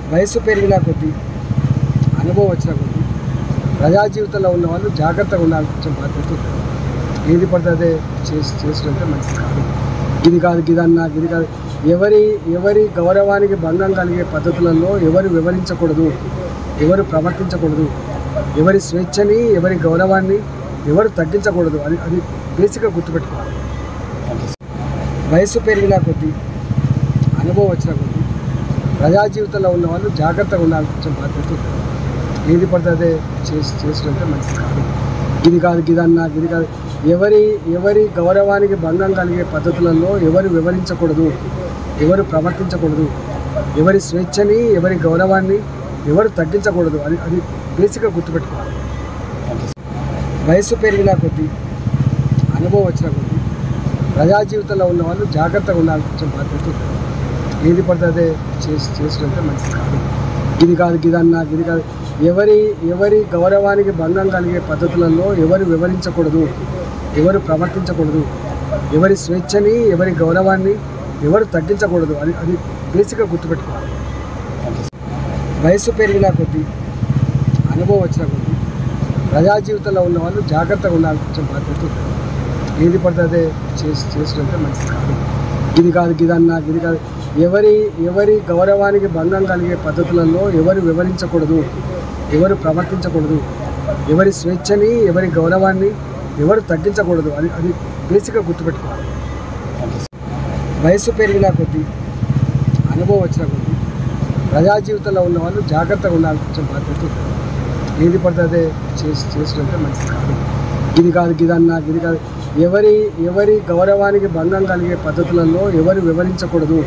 వయసు పెరిగిన కొద్దీ అనుభవం వచ్చిన కొద్దీ ప్రజా జీవితంలో ఉన్న వాళ్ళు జాగ్రత్తగా ఉండాలి కొంచెం బాధ్యత ఉంటుంది ఏది పడితే అదే చేసి చేసుకుంటే మంచిది కాదు ఇది కాదు గిదన్నా ఇది కాదు ఎవరి ఎవరి గౌరవానికి భంగం కలిగే పద్ధతులలో ఎవరు వివరించకూడదు ఎవరు ప్రవర్తించకూడదు ఎవరి స్వేచ్ఛని ఎవరి గౌరవాన్ని ఎవరు తగ్గించకూడదు అది అది బేసిక్గా గుర్తుపెట్టుకోవాలి వయసు పెరిగిన కొద్దీ అనుభవం వచ్చిన కొద్దీ ప్రజా జీవితంలో ఉన్న వాళ్ళు జాగ్రత్తగా ఉండాలి కొంచెం బాధ్యత ఉంటుంది ఏది పడితే అదే చేసి చేసుకుంటే మంచిది కాదు ఇది కాదు గిదన్నా ఇది కాదు ఎవరి ఎవరి గౌరవానికి భంగం కలిగే పద్ధతులలో ఎవరు వివరించకూడదు ఎవరు ప్రవర్తించకూడదు ఎవరి స్వేచ్ఛని ఎవరి గౌరవాన్ని ఎవరు తగ్గించకూడదు అది అది బేసిక్గా గుర్తుపెట్టుకోవాలి వయసు పెరిగిన కొద్దీ అనుభవం వచ్చిన కొద్దీ ప్రజా జీవితంలో ఉన్న వాళ్ళు జాగ్రత్తగా ఉండాలి కొంచెం బాధ్యత ఉంటుంది ఏది పడితే అదే చేసి చేసుకుంటే మంచిది కాదు ఇది కాదు గిదన్నా ఇది కాదు ఎవరి ఎవరి గౌరవానికి భంగం కలిగే పద్ధతులలో ఎవరు వివరించకూడదు ఎవరు ప్రవర్తించకూడదు ఎవరి స్వేచ్ఛని ఎవరి గౌరవాన్ని ఎవరు తగ్గించకూడదు అది అది బేసిక్గా గుర్తుపెట్టుకోవాలి వయసు పెరిగిన కొద్దీ అనుభవం వచ్చిన కొద్దీ ప్రజా జీవితంలో ఉన్న వాళ్ళు జాగ్రత్తగా ఉండాలి కొంచెం బాధ్యత ఉంటుంది ఏది పడితే అదే చేసి చేసుకుంటే మంచిది కాదు ఇది కాదు గిదన్నా ఇది కాదు ఎవరి ఎవరి గౌరవానికి భంగం కలిగే పద్ధతులలో ఎవరు వివరించకూడదు ఎవరు ప్రవర్తించకూడదు ఎవరి స్వేచ్ఛని ఎవరి గౌరవాన్ని ఎవరు తగ్గించకూడదు అది అది బేసిక్గా గుర్తుపెట్టుకోవాలి వయసు పెరిగిన కొద్దీ అనుభవం వచ్చిన కొద్దీ ప్రజా జీవితంలో ఉన్న వాళ్ళు జాగ్రత్తగా ఉండాలి కొంచెం బాధ్యత ఉంటుంది ఏది పడితే అదే చేసి చేసుకుంటే మంచిది కాదు ఇది కాదు గిదన్నా ఇది కాదు ఎవరి ఎవరి గౌరవానికి భంగం కలిగే పద్ధతులలో ఎవరు వివరించకూడదు